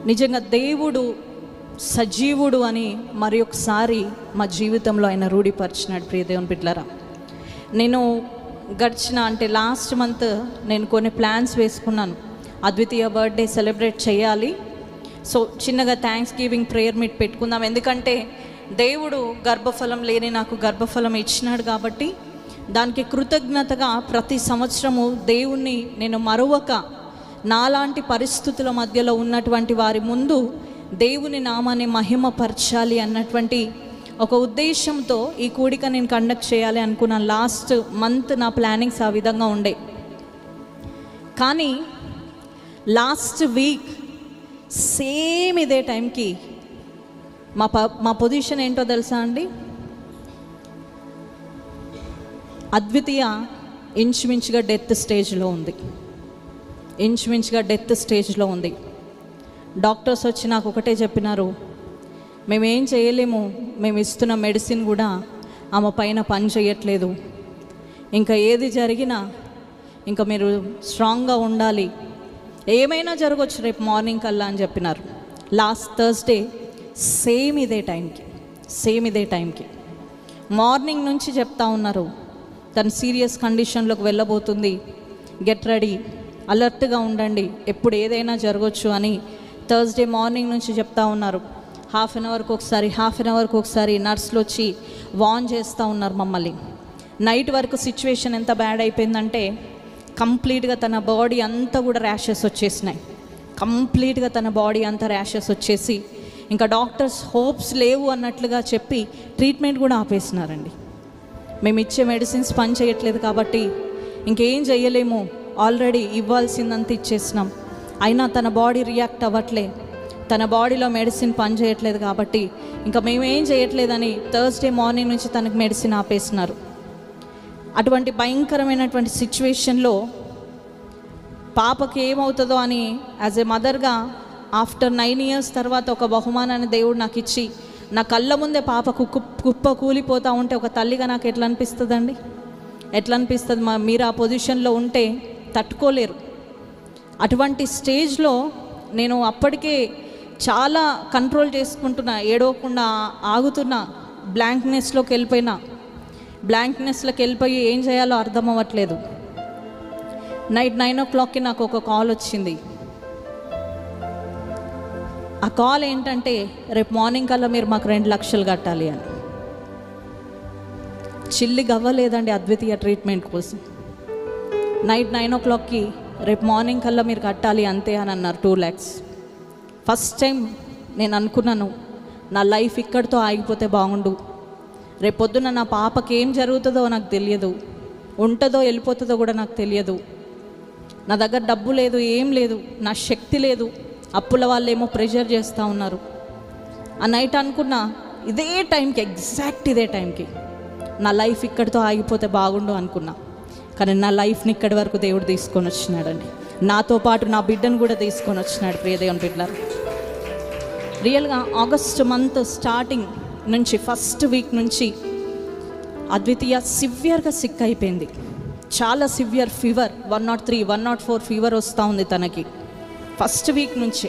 నిజంగా దేవుడు సజీవుడు అని మరి ఒకసారి మా జీవితంలో ఆయన రూఢిపరిచినాడు ప్రియ దేవుని బిడ్డలారా నేను గడిచిన అంటే లాస్ట్ మంత్ నేను కొన్ని ప్లాన్స్ వేసుకున్నాను అద్వితీయ బర్త్డే సెలబ్రేట్ చేయాలి సో చిన్నగా థ్యాంక్స్ గివింగ్ ప్రేయర్ మీట్ పెట్టుకుందాం ఎందుకంటే దేవుడు గర్భఫలం లేని నాకు గర్భఫలం ఇచ్చినాడు కాబట్టి దానికి కృతజ్ఞతగా ప్రతి సంవత్సరము దేవుణ్ణి నేను మరొక నాలాంటి పరిస్థితుల మధ్యలో ఉన్నటువంటి వారి ముందు దేవుని నామాన్ని మహిమపరచాలి అన్నటువంటి ఒక ఉద్దేశంతో ఈ కూడిక నేను కండక్ట్ చేయాలి అనుకున్న లాస్ట్ మంత్ నా ప్లానింగ్స్ ఆ విధంగా ఉండే కానీ లాస్ట్ వీక్ సేమ్ ఇదే టైంకి మా ప మా పొజిషన్ ఏంటో తెలుసా అండి అద్వితీయ ఇంచుమించుగా డెత్ స్టేజ్లో ఉంది ఇంచుమించుగా డెత్ స్టేజ్లో ఉంది డాక్టర్స్ వచ్చి నాకు ఒకటే చెప్పినారు మేమేం చేయలేము మేము ఇస్తున్న మెడిసిన్ కూడా ఆమె పైన పని చేయట్లేదు ఇంకా ఏది జరిగినా ఇంకా మీరు స్ట్రాంగ్గా ఉండాలి ఏమైనా జరగవచ్చు రేపు మార్నింగ్ కల్లా అని చెప్పినారు లాస్ట్ థర్స్డే సేమ్ ఇదే టైంకి సేమ్ ఇదే టైంకి మార్నింగ్ నుంచి చెప్తా ఉన్నారు తను సీరియస్ కండిషన్లోకి వెళ్ళబోతుంది గెట్ రెడీ అలర్ట్గా ఉండండి ఎప్పుడు ఏదైనా జరగవచ్చు అని థర్స్డే మార్నింగ్ నుంచి చెప్తా ఉన్నారు హాఫ్ అన్ అవర్కి ఒకసారి హాఫ్ అన్ అవర్కి ఒకసారి నర్సులు వచ్చి వార్న్ చేస్తూ ఉన్నారు మమ్మల్ని నైట్ వరకు సిచ్యువేషన్ ఎంత బ్యాడ్ అయిపోయిందంటే కంప్లీట్గా తన బాడీ అంతా కూడా ర్యాషెస్ వచ్చేసినాయి కంప్లీట్గా తన బాడీ అంతా ర్యాషెస్ వచ్చేసి ఇంకా డాక్టర్స్ హోప్స్ లేవు అన్నట్లుగా చెప్పి ట్రీట్మెంట్ కూడా ఆపేసినారండి మేము ఇచ్చే మెడిసిన్స్ పని చేయట్లేదు కాబట్టి ఇంకేం చేయలేము ఆల్రెడీ ఇవ్వాల్సిందంత ఇచ్చేసినాం అయినా తన బాడీ రియాక్ట్ అవ్వట్లే తన బాడీలో మెడిసిన్ పని చేయట్లేదు కాబట్టి ఇంకా మేమేం చేయట్లేదని థర్స్డే మార్నింగ్ నుంచి తనకు మెడిసిన్ ఆపేసినారు అటువంటి భయంకరమైనటువంటి సిచ్యువేషన్లో పాపకి ఏమవుతుందో అని యాజ్ ఏ మదర్గా ఆఫ్టర్ నైన్ ఇయర్స్ తర్వాత ఒక బహుమానాన్ని దేవుడు నాకు ఇచ్చి నా కళ్ళ ముందే పాప కుక్కు కుప్ప కూలిపోతూ ఉంటే ఒక తల్లిగా నాకు ఎట్లా అనిపిస్తుందండి ఎట్లా అనిపిస్తుంది మా మీరు ఆ పొజిషన్లో ఉంటే తట్టుకోలేరు అటువంటి స్టేజ్లో నేను అప్పటికే చాలా కంట్రోల్ చేసుకుంటున్నా ఏడవకుండా ఆగుతున్నా బ్లాంక్నెస్లోకి వెళ్ళిపోయినా బ్లాంక్నెస్లోకి వెళ్ళిపోయి ఏం చేయాలో అర్థం అవ్వట్లేదు నైట్ నైన్ ఓ క్లాక్కి నాకు ఒక కాల్ వచ్చింది ఆ కాల్ ఏంటంటే రేపు మార్నింగ్ కల్లా మీరు మాకు రెండు లక్షలు కట్టాలి అని చిల్లి గవ్వలేదండి అద్వితీయ ట్రీట్మెంట్ కోసం నైట్ నైన్ ఓ క్లాక్కి రేపు మార్నింగ్ కల్లా మీరు కట్టాలి అంతే అని అన్నారు టూ ల్యాక్స్ ఫస్ట్ టైం నేను అనుకున్నాను నా లైఫ్ ఇక్కడితో ఆగిపోతే బాగుండు రేపొద్దున నా పాపకి ఏం జరుగుతుందో నాకు తెలియదు ఉంటుందో వెళ్ళిపోతుందో కూడా నాకు తెలియదు నా దగ్గర డబ్బు లేదు ఏం లేదు నా శక్తి లేదు అప్పుల వాళ్ళేమో ప్రెషర్ చేస్తూ ఉన్నారు ఆ నైట్ అనుకున్నా ఇదే టైంకి ఎగ్జాక్ట్ ఇదే టైంకి నా లైఫ్ ఇక్కడితో ఆగిపోతే బాగుండు అనుకున్నా కానీ నా లైఫ్ని ఇక్కడి వరకు దేవుడు తీసుకొని వచ్చినాడండి నాతో పాటు నా బిడ్డను కూడా తీసుకొని వచ్చినాడు ప్రియదేవన్ బిడ్డ రియల్గా ఆగస్ట్ మంత్ స్టార్టింగ్ నుంచి ఫస్ట్ వీక్ నుంచి అద్వితీయ సివియర్గా సిక్ అయిపోయింది చాలా severe fever one nought three one nought four fever వస్తూ ఉంది తనకి ఫస్ట్ వీక్ నుంచి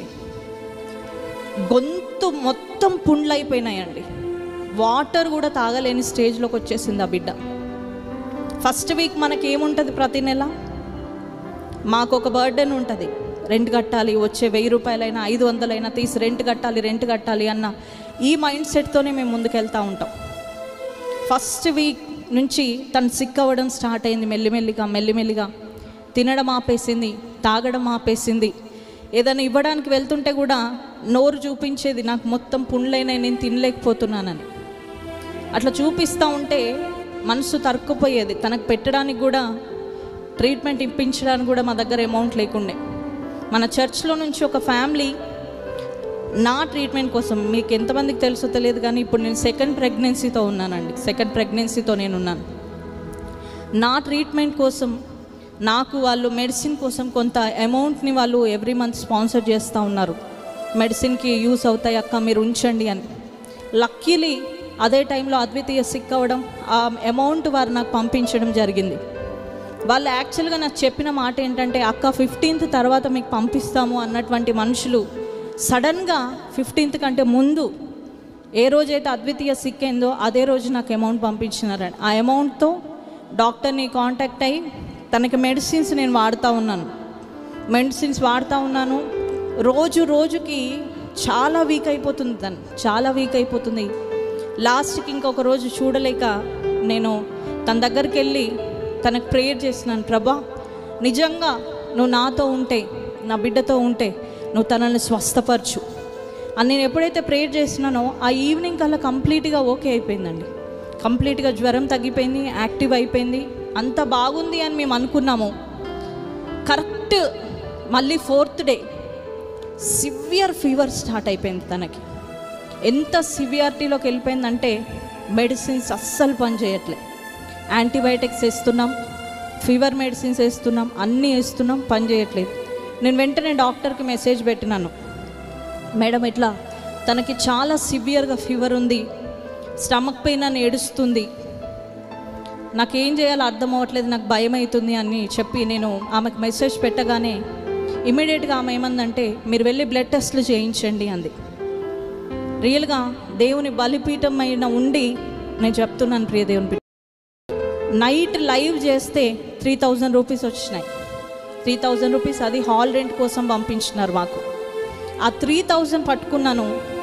గొంతు మొత్తం పుండ్లైపోయినాయండి వాటర్ కూడా తాగలేని స్టేజ్లోకి వచ్చేసింది ఆ బిడ్డ ఫస్ట్ వీక్ మనకి ఏముంటుంది ప్రతి నెల మాకు ఒక బర్త్డేన్ ఉంటుంది రెంట్ కట్టాలి వచ్చే వెయ్యి రూపాయలైనా ఐదు వందలైనా తీసి రెంట్ కట్టాలి రెంట్ కట్టాలి అన్న ఈ మైండ్ సెట్తోనే మేము ముందుకెళ్తూ ఉంటాం ఫస్ట్ వీక్ నుంచి తను సిక్ అవ్వడం స్టార్ట్ అయింది మెల్లిమెల్లిగా మెల్లిమెల్లిగా తినడం ఆపేసింది తాగడం ఆపేసింది ఏదైనా ఇవ్వడానికి వెళ్తుంటే కూడా నోరు చూపించేది నాకు మొత్తం పుండ్లైనా నేను తినలేకపోతున్నానని అట్లా చూపిస్తూ ఉంటే మనసు తరుక్కుపోయేది తనకు పెట్టడానికి కూడా ట్రీట్మెంట్ ఇప్పించడానికి కూడా మా దగ్గర అమౌంట్ లేకుండే మన చర్చ్లో నుంచి ఒక ఫ్యామిలీ నా ట్రీట్మెంట్ కోసం మీకు ఎంతమందికి తెలుసో తెలియదు కానీ ఇప్పుడు నేను సెకండ్ ప్రెగ్నెన్సీతో ఉన్నానండి సెకండ్ ప్రెగ్నెన్సీతో నేను ఉన్నాను నా ట్రీట్మెంట్ కోసం నాకు వాళ్ళు మెడిసిన్ కోసం కొంత అమౌంట్ని వాళ్ళు ఎవ్రీ మంత్ స్పాన్సర్ చేస్తూ ఉన్నారు మెడిసిన్కి యూస్ అవుతాయి అక్క మీరు ఉంచండి అని లక్కీలీ అదే టైంలో అద్వితీయ సిక్ అవ్వడం ఆ అమౌంట్ వారు నాకు పంపించడం జరిగింది వాళ్ళు యాక్చువల్గా నాకు చెప్పిన మాట ఏంటంటే అక్క ఫిఫ్టీన్త్ తర్వాత మీకు పంపిస్తాము అన్నటువంటి మనుషులు సడన్గా ఫిఫ్టీన్త్ కంటే ముందు ఏ రోజైతే అద్వితీయ సిక్ అయిందో అదే రోజు నాకు అమౌంట్ పంపించినారండి ఆ అమౌంట్తో డాక్టర్ని కాంటాక్ట్ అయ్యి తనకి మెడిసిన్స్ నేను వాడుతూ ఉన్నాను మెడిసిన్స్ వాడుతూ ఉన్నాను రోజు రోజుకి చాలా వీక్ అయిపోతుంది తను చాలా వీక్ అయిపోతుంది లాస్ట్కి ఇంకొక రోజు చూడలేక నేను తన దగ్గరికి వెళ్ళి తనకు ప్రేయర్ చేసినాను ప్రభా నిజంగా నువ్వు నాతో ఉంటే నా బిడ్డతో ఉంటే నువ్వు తనని స్వస్థపరచు అని నేను ఎప్పుడైతే ప్రేయర్ చేసినానో ఆ ఈవినింగ్ కల్లా కంప్లీట్గా ఓకే అయిపోయిందండి కంప్లీట్గా జ్వరం తగ్గిపోయింది యాక్టివ్ అయిపోయింది అంత బాగుంది అని మేము అనుకున్నాము కరెక్ట్ మళ్ళీ fourth day severe fever start అయిపోయింది తనకి ఎంత సివియారిటీలోకి వెళ్ళిపోయిందంటే మెడిసిన్స్ అస్సలు పనిచేయట్లే యాంటీబయాటిక్స్ వేస్తున్నాం ఫీవర్ మెడిసిన్స్ వేస్తున్నాం అన్నీ వేస్తున్నాం పని చేయట్లేదు నేను వెంటనే డాక్టర్కి మెసేజ్ పెట్టినాను మేడం ఇట్లా తనకి చాలా సివియర్గా ఫీవర్ ఉంది స్టమక్ పెయిన్ అని ఏడుస్తుంది నాకేం చేయాలో అర్థం అవ్వట్లేదు నాకు భయం అవుతుంది అని చెప్పి నేను ఆమెకు మెసేజ్ పెట్టగానే ఇమీడియట్గా ఆమె ఏమందంటే మీరు వెళ్ళి బ్లడ్ టెస్ట్లు చేయించండి అంది రియల్గా దేవుని బలిపీఠం అయిన ఉండి నేను చెప్తున్నాను ప్రియ దేవుని బిడ్డ. నైట్ లైవ్ చేస్తే త్రీ థౌజండ్ రూపీస్ వచ్చినాయి త్రీ థౌజండ్ రూపీస్ అది హాల్ రెంట్ కోసం పంపించినారు మాకు ఆ త్రీ థౌజండ్ పట్టుకున్నాను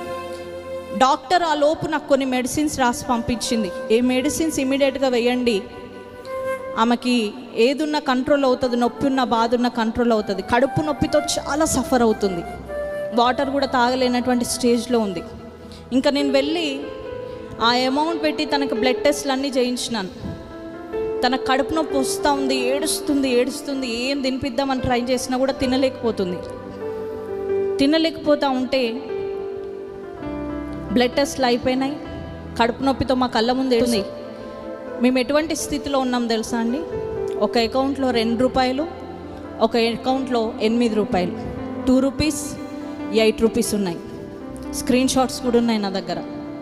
డాక్టర్ ఆ లోపు నాకు కొన్ని మెడిసిన్స్ రాసి పంపించింది ఏ మెడిసిన్స్ ఇమీడియట్గా వేయండి ఆమెకి ఏదున్న కంట్రోల్ అవుతుంది నొప్పి ఉన్న బాధ ఉన్న కంట్రోల్ అవుతుంది కడుపు నొప్పితో చాలా సఫర్ అవుతుంది వాటర్ కూడా తాగలేనటువంటి స్టేజ్లో ఉంది ఇంకా నేను వెళ్ళి ఆ అమౌంట్ పెట్టి తనకు బ్లడ్ టెస్ట్లు అన్నీ చేయించినాను తన కడుపు నొప్పి వస్తూ ఉంది ఏడుస్తుంది ఏడుస్తుంది ఏం తినిపిద్దామని ట్రై చేసినా కూడా తినలేకపోతుంది తినలేకపోతా ఉంటే బ్లడ్ టెస్ట్లు అయిపోయినాయి కడుపు నొప్పితో మా కళ్ళ ముందు ఏడుంది మేము ఎటువంటి స్థితిలో ఉన్నాం తెలుసా అండి ఒక అకౌంట్లో రెండు రూపాయలు ఒక అకౌంట్లో ఎనిమిది రూపాయలు టూ రూపీస్ ఎయిట్ రూపీస్ ఉన్నాయి స్క్రీన్ షాట్స్ కూడా ఉన్నాయి నా దగ్గర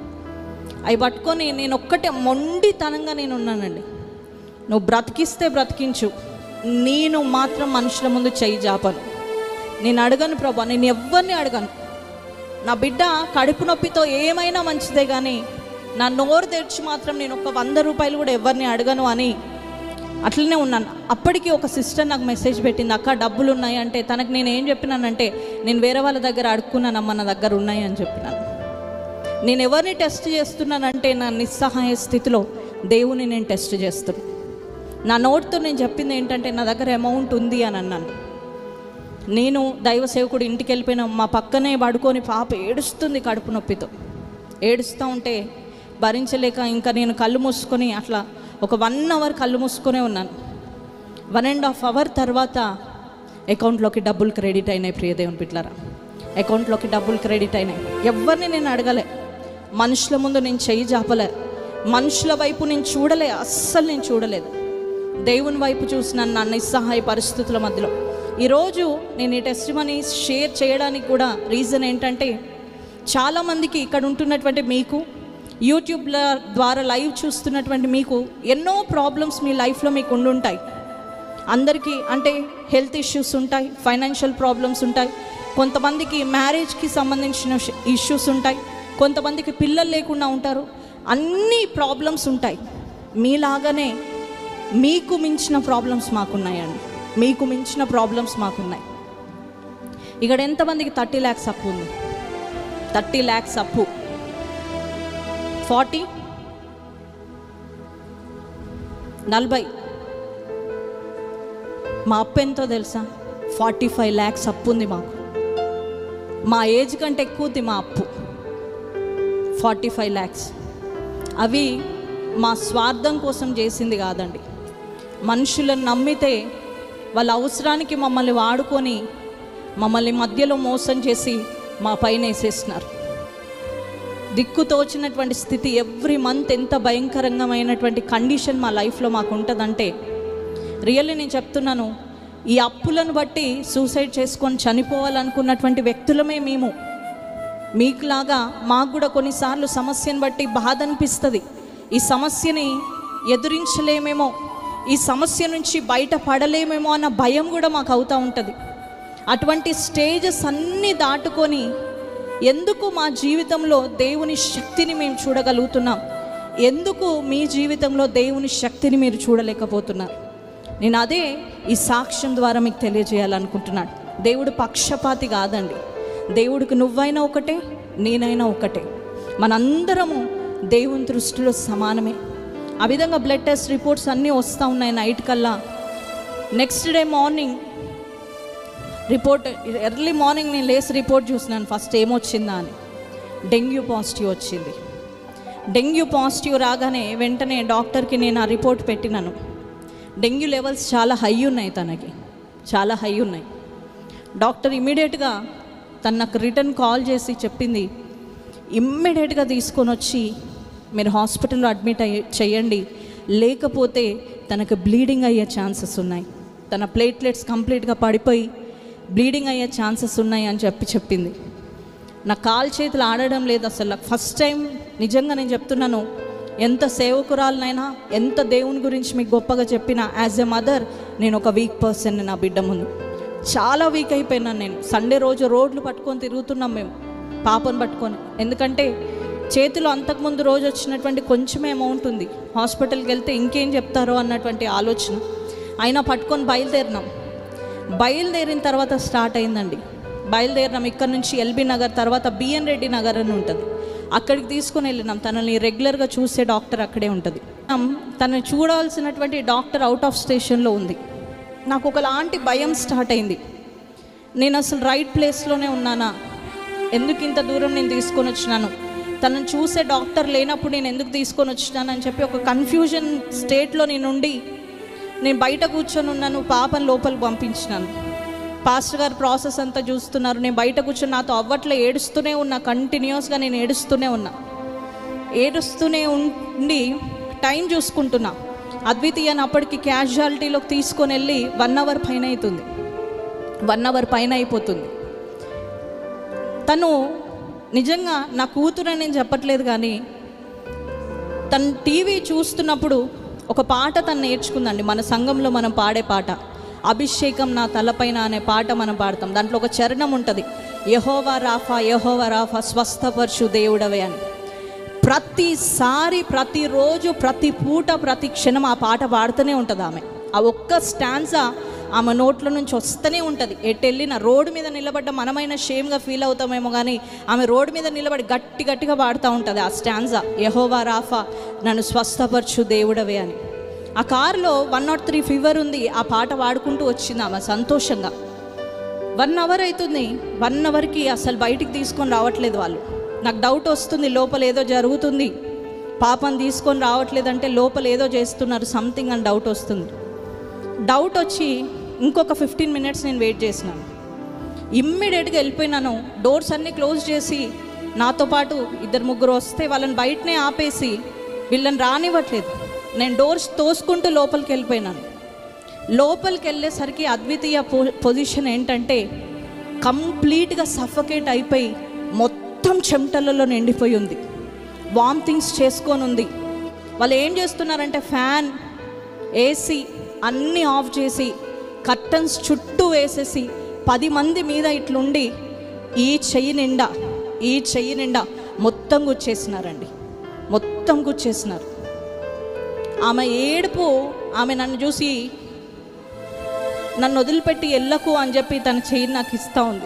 అవి పట్టుకొని నేను ఒక్కటే మొండితనంగా నేను ఉన్నానండి నువ్వు బ్రతికిస్తే బ్రతికించు నేను మాత్రం మనుషుల ముందు చెయ్యి జాపను నేను అడగను ప్రభా నేను ఎవరిని అడగను నా బిడ్డ కడుపు నొప్పితో ఏమైనా మంచిదే కానీ నా నోరు తెరిచి మాత్రం నేను ఒక వంద రూపాయలు కూడా ఎవరిని అడగను అని అట్లనే ఉన్నాను అప్పటికి ఒక సిస్టర్ నాకు మెసేజ్ పెట్టింది అక్క డబ్బులు ఉన్నాయి అంటే తనకు నేను ఏం చెప్పినానంటే నేను వేరే వాళ్ళ దగ్గర అడుక్కున్నానమ్మ నా దగ్గర ఉన్నాయి అని చెప్పినాను నేను ఎవరిని టెస్ట్ చేస్తున్నానంటే నా నిస్సహాయ స్థితిలో దేవుని నేను టెస్ట్ చేస్తున్నాను నా నోట్తో నేను చెప్పింది ఏంటంటే నా దగ్గర అమౌంట్ ఉంది అని అన్నాను నేను దైవ సేవకుడు ఇంటికి వెళ్ళిపోయిన మా పక్కనే పడుకొని పాప ఏడుస్తుంది కడుపు నొప్పితో ఏడుస్తూ ఉంటే భరించలేక ఇంకా నేను కళ్ళు మూసుకొని అట్లా ఒక వన్ అవర్ కళ్ళు మూసుకొనే ఉన్నాను వన్ అండ్ హాఫ్ అవర్ తర్వాత అకౌంట్లోకి డబ్బులు క్రెడిట్ అయినాయి ప్రియదేవుని పిట్లరా అకౌంట్లోకి డబ్బులు క్రెడిట్ అయినాయి ఎవరిని నేను అడగలే మనుషుల ముందు నేను చెయ్యి జాపలే మనుషుల వైపు నేను చూడలే అస్సలు నేను చూడలేదు దేవుని వైపు చూసిన నా నిస్సహాయ పరిస్థితుల మధ్యలో ఈరోజు నేను ఈ టెస్ట్ మనీ షేర్ చేయడానికి కూడా రీజన్ ఏంటంటే చాలామందికి ఇక్కడ ఉంటున్నటువంటి మీకు యూట్యూబ్ల ద్వారా లైవ్ చూస్తున్నటువంటి మీకు ఎన్నో ప్రాబ్లమ్స్ మీ లైఫ్లో మీకు ఉండుంటాయి అందరికీ అంటే హెల్త్ ఇష్యూస్ ఉంటాయి ఫైనాన్షియల్ ప్రాబ్లమ్స్ ఉంటాయి కొంతమందికి మ్యారేజ్కి సంబంధించిన ఇష్యూస్ ఉంటాయి కొంతమందికి పిల్లలు లేకుండా ఉంటారు అన్ని ప్రాబ్లమ్స్ ఉంటాయి మీలాగానే మీకు మించిన ప్రాబ్లమ్స్ మాకున్నాయండి మీకు మించిన ప్రాబ్లమ్స్ మాకున్నాయి ఇక్కడ ఎంతమందికి థర్టీ ల్యాక్స్ అప్పు ఉంది థర్టీ ల్యాక్స్ అప్పు ఫార్టీ నలభై మా అప్పు ఎంతో తెలుసా ఫార్టీ ఫైవ్ ల్యాక్స్ అప్పు ఉంది మాకు మా ఏజ్ కంటే ఎక్కువది మా అప్పు ఫార్టీ ఫైవ్ ల్యాక్స్ అవి మా స్వార్థం కోసం చేసింది కాదండి మనుషులను నమ్మితే వాళ్ళ అవసరానికి మమ్మల్ని వాడుకొని మమ్మల్ని మధ్యలో మోసం చేసి మా పైన వేసేస్తున్నారు దిక్కు తోచినటువంటి స్థితి ఎవ్రీ మంత్ ఎంత భయంకరంగామైనటువంటి కండిషన్ మా లైఫ్లో మాకు ఉంటుందంటే రియల్లీ నేను చెప్తున్నాను ఈ అప్పులను బట్టి సూసైడ్ చేసుకొని చనిపోవాలనుకున్నటువంటి వ్యక్తులమే మేము మీకులాగా మాకు కూడా కొన్నిసార్లు సమస్యను బట్టి బాధ అనిపిస్తుంది ఈ సమస్యని ఎదురించలేమేమో ఈ సమస్య నుంచి బయట పడలేమేమో అన్న భయం కూడా మాకు అవుతూ ఉంటుంది అటువంటి స్టేజెస్ అన్నీ దాటుకొని ఎందుకు మా జీవితంలో దేవుని శక్తిని మేము చూడగలుగుతున్నాం ఎందుకు మీ జీవితంలో దేవుని శక్తిని మీరు చూడలేకపోతున్నారు నేను అదే ఈ సాక్ష్యం ద్వారా మీకు తెలియజేయాలనుకుంటున్నాను దేవుడు పక్షపాతి కాదండి దేవుడికి నువ్వైనా ఒకటే నేనైనా ఒకటే మనందరము దేవుని దృష్టిలో సమానమే ఆ విధంగా బ్లడ్ టెస్ట్ రిపోర్ట్స్ అన్నీ వస్తూ ఉన్నాయి నైట్ కల్లా next day morning report early morning నేను లేసి రిపోర్ట్ చూసినాను ఫస్ట్ ఏమొచ్చిందా అని డెంగ్యూ పాజిటివ్ వచ్చింది డెంగ్యూ పాజిటివ్ రాగానే వెంటనే డాక్టర్కి నేను ఆ రిపోర్ట్ పెట్టినాను డెంగ్యూ లెవెల్స్ చాలా హై ఉన్నాయి తనకి చాలా హై ఉన్నాయి డాక్టర్ ఇమీడియట్గా తను నాకు రిటర్న్ కాల్ చేసి చెప్పింది ఇమ్మీడియట్గా తీసుకొని వచ్చి మీరు హాస్పిటల్లో అడ్మిట్ అయ్యి చేయండి లేకపోతే తనకు బ్లీడింగ్ అయ్యే ఛాన్సెస్ ఉన్నాయి తన ప్లేట్లెట్స్ కంప్లీట్గా పడిపోయి బ్లీడింగ్ అయ్యే ఛాన్సెస్ ఉన్నాయి అని చెప్పి చెప్పింది నా కాలు చేతులు ఆడడం లేదు అసలు ఫస్ట్ టైం నిజంగా నేను చెప్తున్నాను ఎంత సేవకురాలనైనా ఎంత దేవుని గురించి మీకు గొప్పగా చెప్పినా యాజ్ ఎ మదర్ నేను ఒక వీక్ పర్సన్ నా బిడ్డ ముందు చాలా వీక్ అయిపోయినాను నేను సండే రోజు రోడ్లు పట్టుకొని తిరుగుతున్నాం మేము పాపను పట్టుకొని ఎందుకంటే చేతిలో అంతకుముందు రోజు వచ్చినటువంటి కొంచెమే అమౌంట్ ఉంది హాస్పిటల్కి వెళ్తే ఇంకేం చెప్తారో అన్నటువంటి ఆలోచన అయినా పట్టుకొని బయలుదేరినాం బయలుదేరిన తర్వాత స్టార్ట్ అయిందండి బయలుదేరినాం ఇక్కడ నుంచి ఎల్బీ నగర్ తర్వాత బిఎన్ రెడ్డి నగర్ అని ఉంటుంది అక్కడికి తీసుకొని వెళ్ళినాం తనని రెగ్యులర్గా చూసే డాక్టర్ అక్కడే ఉంటుంది తనని చూడాల్సినటువంటి డాక్టర్ అవుట్ ఆఫ్ స్టేషన్లో ఉంది నాకు ఒకలాంటి భయం స్టార్ట్ అయింది నేను అసలు రైట్ ప్లేస్లోనే ఉన్నానా ఎందుకు ఇంత దూరం నేను తీసుకొని వచ్చినాను తనను చూసే డాక్టర్ లేనప్పుడు నేను ఎందుకు తీసుకొని వచ్చినానని చెప్పి ఒక కన్ఫ్యూజన్ స్టేట్లో నేను ఉండి నేను బయట కూర్చొని ఉన్నాను పాపను లోపలికి పంపించినాను పాస్టర్ గారు ప్రాసెస్ అంతా చూస్తున్నారు నేను బయట కూర్చొని నాతో అవ్వట్లో ఏడుస్తూనే ఉన్నా కంటిన్యూస్గా నేను ఏడుస్తూనే ఉన్నా ఏడుస్తూనే ఉండి టైం చూసుకుంటున్నా అద్వితీయని అప్పటికి క్యాజువాలిటీలోకి తీసుకొని వెళ్ళి వన్ అవర్ పైన అవుతుంది వన్ అవర్ పైన అయిపోతుంది తను నిజంగా నా కూతురని నేను చెప్పట్లేదు కానీ తను టీవీ చూస్తున్నప్పుడు ఒక పాట తను నేర్చుకుందండి మన సంఘంలో మనం పాడే పాట అభిషేకం నా తలపైన అనే పాట మనం పాడతాం దాంట్లో ఒక చరణం ఉంటుంది యహోవా రాఫా యహోవా రాఫా స్వస్థపరచు దేవుడవే అని ప్రతిసారి ప్రతిరోజు ప్రతి పూట ప్రతి క్షణం ఆ పాట పాడుతూనే ఉంటుంది ఆమె ఆ ఒక్క స్టాన్సా ఆమె నోట్ల నుంచి వస్తూనే ఉంటుంది ఎటు వెళ్ళిన రోడ్డు మీద నిలబడ్డ మనమైన షేమ్గా ఫీల్ అవుతామేమో కానీ ఆమె రోడ్డు మీద నిలబడి గట్టి గట్టిగా పాడుతూ ఉంటుంది ఆ స్టాన్సా యహోవా రాఫా నన్ను స్వస్థపరచు దేవుడవే అని ఆ కారులో వన్ నాట్ త్రీ ఫీవర్ ఉంది ఆ పాట పాడుకుంటూ వచ్చింది ఆమె సంతోషంగా వన్ అవర్ అవుతుంది వన్ అవర్కి అసలు బయటికి తీసుకొని రావట్లేదు వాళ్ళు నాకు డౌట్ వస్తుంది లోపల ఏదో జరుగుతుంది పాపం తీసుకొని రావట్లేదంటే లోపల ఏదో చేస్తున్నారు సంథింగ్ అని డౌట్ వస్తుంది డౌట్ వచ్చి ఇంకొక ఫిఫ్టీన్ మినిట్స్ నేను వెయిట్ చేసినాను ఇమ్మీడియట్గా వెళ్ళిపోయినాను డోర్స్ అన్నీ క్లోజ్ చేసి నాతో పాటు ఇద్దరు ముగ్గురు వస్తే వాళ్ళని బయటనే ఆపేసి వీళ్ళని రానివ్వట్లేదు నేను డోర్స్ తోసుకుంటూ లోపలికి వెళ్ళిపోయినాను లోపలికి వెళ్ళేసరికి అద్వితీయ పొ పొజిషన్ ఏంటంటే కంప్లీట్గా సఫకేట్ అయిపోయి మొత్తం చెమటలలో నిండిపోయి ఉంది వామిటింగ్స్ చేసుకొని ఉంది వాళ్ళు ఏం చేస్తున్నారంటే ఫ్యాన్ ఏసీ అన్నీ ఆఫ్ చేసి కర్టన్స్ చుట్టూ వేసేసి పది మంది మీద ఇట్లుండి ఈ చెయ్యి నిండా ఈ చెయ్యి నిండా మొత్తం గుచ్చేసినారండి మొత్తం గుచ్చేసినారు ఆమె ఏడుపు ఆమె నన్ను చూసి నన్ను వదిలిపెట్టి వెళ్ళకు అని చెప్పి తన చెయ్యి నాకు ఇస్తూ ఉంది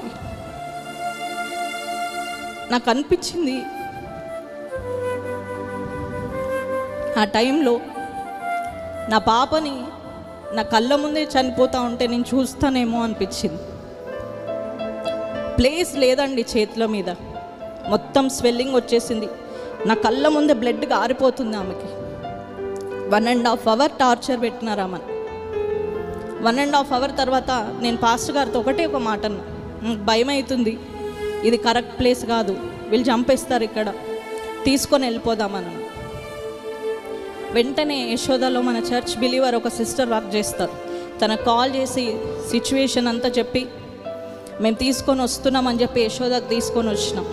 నాకు అనిపించింది ఆ టైంలో నా పాపని నా కళ్ళ ముందే చనిపోతా ఉంటే నేను చూస్తానేమో అనిపించింది ప్లేస్ లేదండి చేతుల మీద మొత్తం స్వెల్లింగ్ వచ్చేసింది నా కళ్ళ ముందే బ్లడ్ గారిపోతుంది ఆమెకి one and half hour torture పెట్టినారు ఆమెను వన్ అండ్ హాఫ్ అవర్ తర్వాత నేను పాస్టర్ గారితో ఒకటే ఒక మాట అన్నా "నాకు భయం అవుతుంది ఇది కరెక్ట్ ప్లేస్ కాదు వీళ్ళు చంపేస్తారు ఇక్కడ తీసుకొని వెళ్ళిపోదామని వెంటనే యశోదలో మన చర్చ్ బిలీవర్ ఒక సిస్టర్ వర్క్ చేస్తారు తన కాల్ చేసి సిచ్యువేషన్ అంతా చెప్పి మేము తీసుకొని వస్తున్నామని చెప్పి యశోదకు తీసుకొని వచ్చినాం